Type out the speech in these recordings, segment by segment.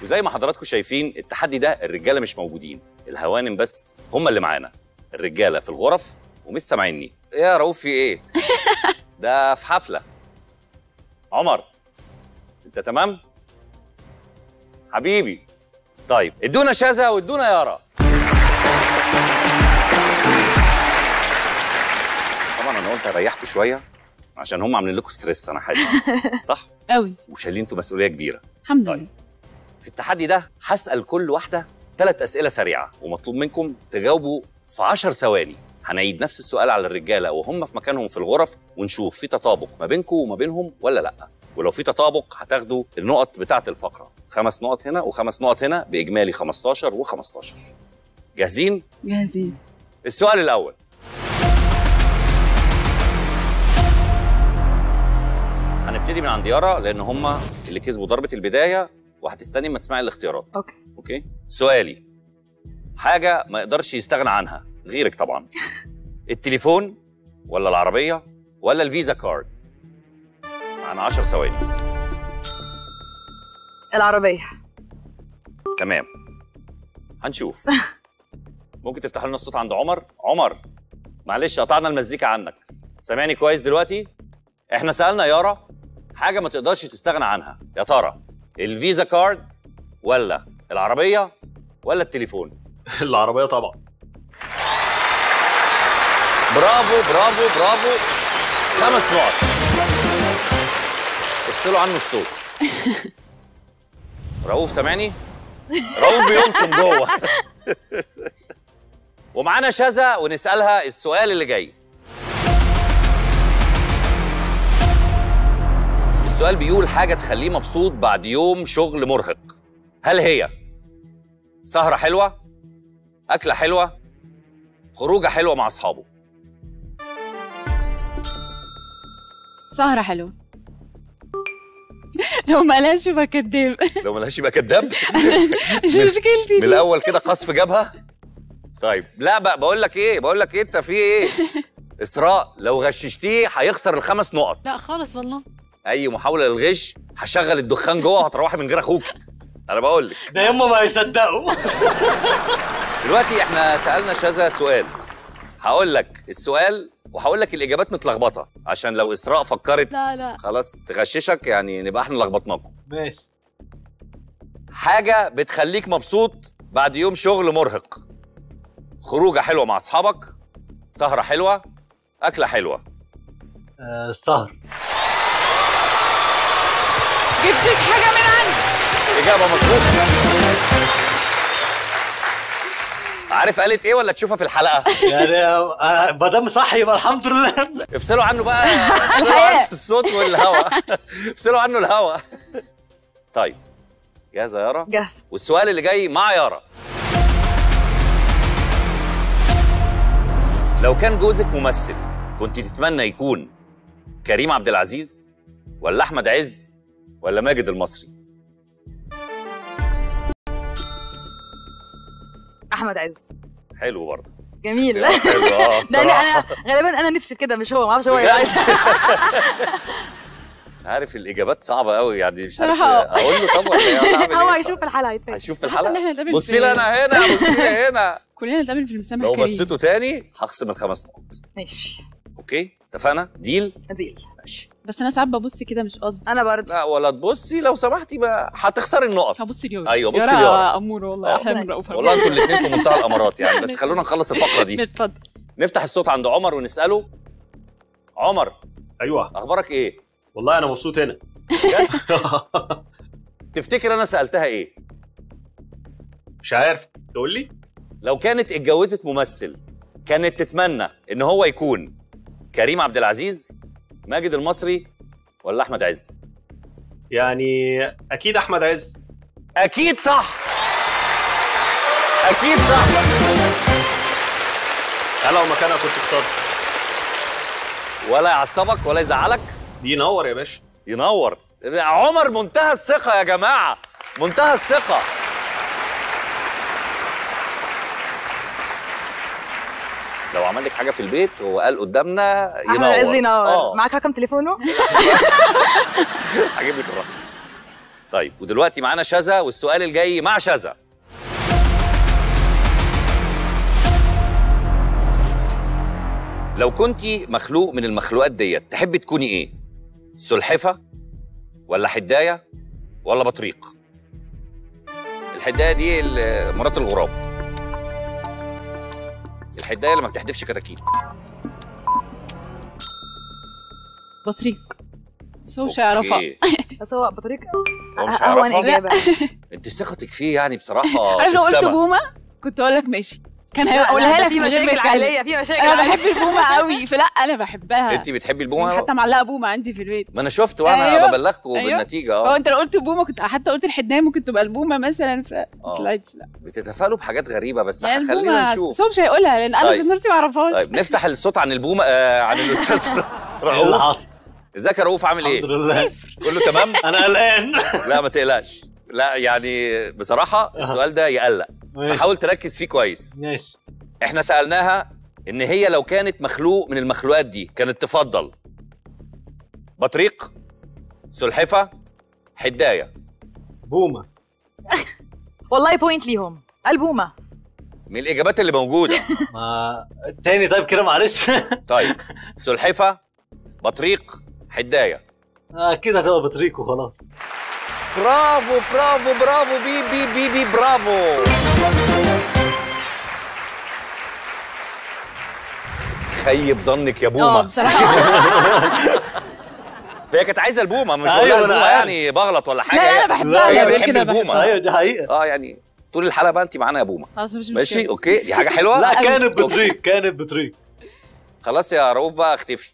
وزي ما حضراتكم شايفين التحدي ده الرجاله مش موجودين الهوانم بس هم اللي معانا الرجاله في الغرف ومش سامعيني ايه يا رؤوف في ايه ده في حفله عمر انت تمام حبيبي طيب ادونا شاذة وادونا يارا طبعا انا قلت اريحكم شويه عشان هم عاملين لكم ستريس انا حاسس صح قوي وشايلين انتوا مسؤوليه كبيره الحمد طيب. لله في التحدي ده هسال كل واحده ثلاث اسئله سريعه ومطلوب منكم تجاوبوا في 10 ثواني هنعيد نفس السؤال على الرجاله وهم في مكانهم في الغرف ونشوف في تطابق ما بينكم وما بينهم ولا لا ولو في تطابق هتاخدوا النقط بتاعه الفقره خمس نقط هنا وخمس نقط هنا باجمالي 15 و15 جاهزين جاهزين السؤال الاول هنبتدي من عند يارا لان هم اللي كسبوا ضربه البدايه وهتستني ما تسمعي الاختيارات اوكي اوكي سؤالي حاجه ما يقدرش يستغنى عنها غيرك طبعا التليفون ولا العربيه ولا الفيزا كارد معانا 10 ثواني العربيه تمام هنشوف ممكن تفتح لنا الصوت عند عمر عمر معلش قطعنا المزيكا عنك سامعني كويس دلوقتي احنا سالنا يارا حاجه ما تقدرش تستغنى عنها يا ترى الفيزا كارد ولا العربيه ولا التليفون العربيه طبعا برافو برافو برافو خمس نقط افصلوا عنه الصوت رؤوف سامعني رؤوف بيلطم جوه ومعانا شذا ونسالها السؤال اللي جاي السؤال بيقول حاجه تخليه مبسوط بعد يوم شغل مرهق هل هي سهره حلوه اكله حلوه خروجه حلوه مع اصحابه سهرة حلوة لو ما قالهاش يبقى كداب لو ملهاش يبقى كداب مش مشكلتي من دي. الاول كده قصف جبهه طيب لا بقى بقول لك ايه بقول لك ايه انت في ايه اسراء لو غششتيه هيخسر الخمس نقط لا خالص والله اي محاوله للغش هشغل الدخان جوه وهتروحي من غير اخوك انا بقول لك ده يما ما يصدقوا دلوقتي احنا سالنا شذا سؤال هقول لك السؤال وهقول لك الاجابات متلخبطه عشان لو اسراء فكرت لا لا خلاص تغششك يعني نبقى احنا لخبطناكم ماشي حاجه بتخليك مبسوط بعد يوم شغل مرهق خروجه حلوه مع اصحابك سهره حلوه اكله حلوه آه السهر جبتش حاجة من عندي اجابه مظبوطه عارف قالت ايه ولا تشوفها في الحلقه يعني آه، ما دام صح يبقى الحمد لله افصلوا عنه بقى افصلوا عنه الصوت والهواء افصلوا عنه الهواء طيب جاهزه يا يارا جاهزه والسؤال اللي جاي مع يارا لو كان جوزك ممثل كنت تتمنى يكون كريم عبد العزيز ولا احمد عز ولا ماجد المصري احمد عز حلو برضه جميل حلو اه ده انا الصراحه انا غالبا انا نفسي كده مش هو ما اعرفش هو ايه بجد؟ مش عارف الاجابات صعبه قوي يعني مش عارف صراحة. اقول له طب ولا ايه هتعمل هو إيه؟ هيشوف الحلقه هيتفاجئ هشوف في حاسة إن الحلقه إحنا نتقابل بصي في- لي انا هنا بصي لي هنا كلنا نتقابل في المسامح لو كريم. بصيتوا تاني هخصم الخمس نقط ماشي اوكي اتفقنا ديل ازيل ماشي بس انا ساعات ببص كده مش قصدي انا برضه لا ولا تبصي لو سمحتي بقى هتخسري النقط هبص اليوم أيوة، بصي يا ليارا. امور والله آه. احلى من رؤوف والله انتوا الاثنين في منتهى الامارات يعني بس خلونا نخلص الفقره دي اتفضل نفتح الصوت عند عمر ونساله عمر ايوه اخبارك ايه والله انا مبسوط هنا تفتكر انا سالتها ايه مش عارف تقول لي لو كانت اتجوزت ممثل كانت تتمنى ان هو يكون كريم عبد العزيز ماجد المصري ولا احمد عز يعني اكيد احمد عز اكيد صح اكيد صح انا لو مكانها كنت اخترت ولا يعصبك ولا يزعلك ينور يا باشا ينور عمر منتهى الثقه يا جماعه منتهى الثقه لو عمل لك حاجه في البيت هو قال قدامنا ينور احمد عز ينور اه معاك رقم تليفونه هجيب لك الرقم طيب ودلوقتي معانا شذا والسؤال الجاي مع شذا لو كنتي مخلوق من المخلوقات ديت تحبي تكوني ايه سلحفه ولا حدايه ولا بطريق الحدايه دي ال- مرات الغراب الحدايه اللي ما بتحدفش كتاكيت بطريق بس هو مش هيعرفها أوكي. بس هو بطريق هو مش اهون هيعرفها اجابه انت ثقتك فيه يعني بصراحه عارف في لو قلت السما بومه كنت اقول لك ماشي كان لا، هيقولها لا، ده لك في من غير ما مشاكل يتكلم. عائليه في مشاكل انا عائلية. بحب البومه قوي فلا انا بحبها انت بتحبي البومه حتى معلقه بومه عندي في البيت ما انا شفت وانا أيوة. ببلغكم أيوة. بالنتيجه فهو اه انت لو قلت بومه كنت حتى قلت الحدايه ممكن تبقى البومه مثلا آه. فما طلعتش لا بتتفائلوا بحاجات غريبه بس يعني خلينا البومه نشوف بس هو مش هيقولها لان انا طيب. ذات نفسي ما اعرفهاش طيب نفتح الصوت عن البومه آه عن الاستاذ ايه اللي رؤوف حصل؟ ازيك يا رؤوف عامل الحمد ايه لله كله تمام انا قلقان لا ما تقلقش لا يعني بصراحه السؤال ده يقلق ماشي. فحاول تركز فيه كويس ماشي احنا سالناها ان هي لو كانت مخلوق من المخلوقات دي كانت تفضل بطريق سلحفه حدايه بومه والله بوينت ليهم البومه من الاجابات اللي موجوده ما تاني طيب كده معلش طيب سلحفه بطريق حدايه اكيد هتبقى بطريق وخلاص برافو برافو برافو بي بي بي بي برافو خيب ظنك يا اه بومه بصراحه هي كانت عايزه البومه مش أيوة، بقول لها أنا البومه عارف. يعني بغلط ولا حاجه لا هي- انا بحبها هي أنا بتحب كده البومة. بحبها. ايوه دي حقيقه اه يعني طول الحلقه بقى انت معانا يا بومه خلاص مش ماشي مشكلة. اوكي دي حاجه حلوه لا أوي. كانت بطريق كانت بطريق خلاص يا رؤوف بقى اختفي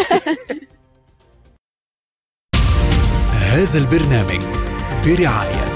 هذا البرنامج برعاية